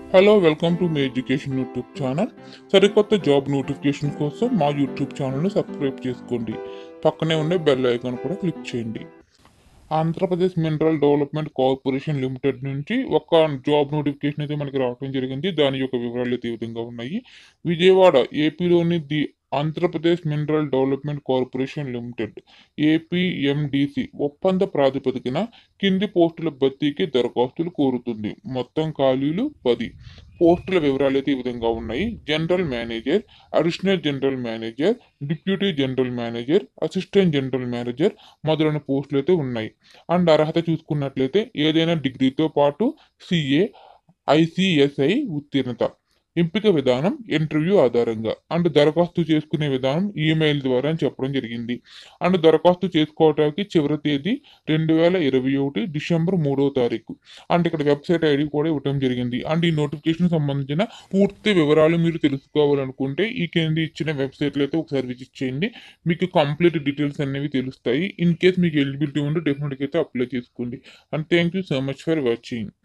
hello welcome to మీ education YouTube channel సరికొత్త job notification కోసం మా యూట్యూబ్ ఛానల్ని సబ్స్క్రైబ్ చేసుకోండి పక్కనే ఉండే బెల్ ఐకాన్ కూడా క్లిక్ చేయండి Andhra Pradesh mineral development corporation limited నుంచి ఒక జాబ్ నోటిఫికేషన్ అయితే మనకి రావడం జరిగింది దాని యొక్క వివరాలు అయితే ఈ విధంగా ఉన్నాయి విజయవాడ ఏపీలోని the Andhra Pradesh mineral development corporation limited APMDC ఒప్పంద ప్రాతిపదికన కింది పోస్టుల భర్తీకి దరఖాస్తులు కోరుతుంది మొత్తం ఖాళీలు పది పోస్టుల వివరాలు అయితే ఈ విధంగా ఉన్నాయి general manager additional general manager deputy general manager assistant general manager మొదలైన పోస్టులు అయితే ఉన్నాయి అండ్ అర్హత చూసుకున్నట్లయితే ఏదైనా డిగ్రీతో పాటు సిఏ ఐసిఎస్ఐ ఉత్తీర్ణత ఎంపిక విధానం ఇంటర్వ్యూ ఆధారంగా అండ్ దరఖాస్తు చేసుకునే విధానం ఈమెయిల్ ద్వారా అని చెప్పడం జరిగింది అండ్ దరఖాస్తు చేసుకోవడానికి చివరి తేదీ రెండు వేల ఇరవై ఒకటి డిసెంబర్ మూడవ తారీఖు అండ్ ఇక్కడ వెబ్సైట్ ఐడి కూడా ఇవ్వడం జరిగింది అండ్ ఈ నోటిఫికేషన్ సంబంధించిన పూర్తి వివరాలు మీరు తెలుసుకోవాలనుకుంటే ఈ కింద ఇచ్చిన వెబ్సైట్లో అయితే ఒకసారి విజిట్ చేయండి మీకు కంప్లీట్ డీటెయిల్స్ అనేవి తెలుస్తాయి ఇన్ కేస్ మీకు ఎలిజిబిలిటీ ఉంటే డెఫినెట్గా అయితే అప్లై చేసుకోండి and thank you so much for watching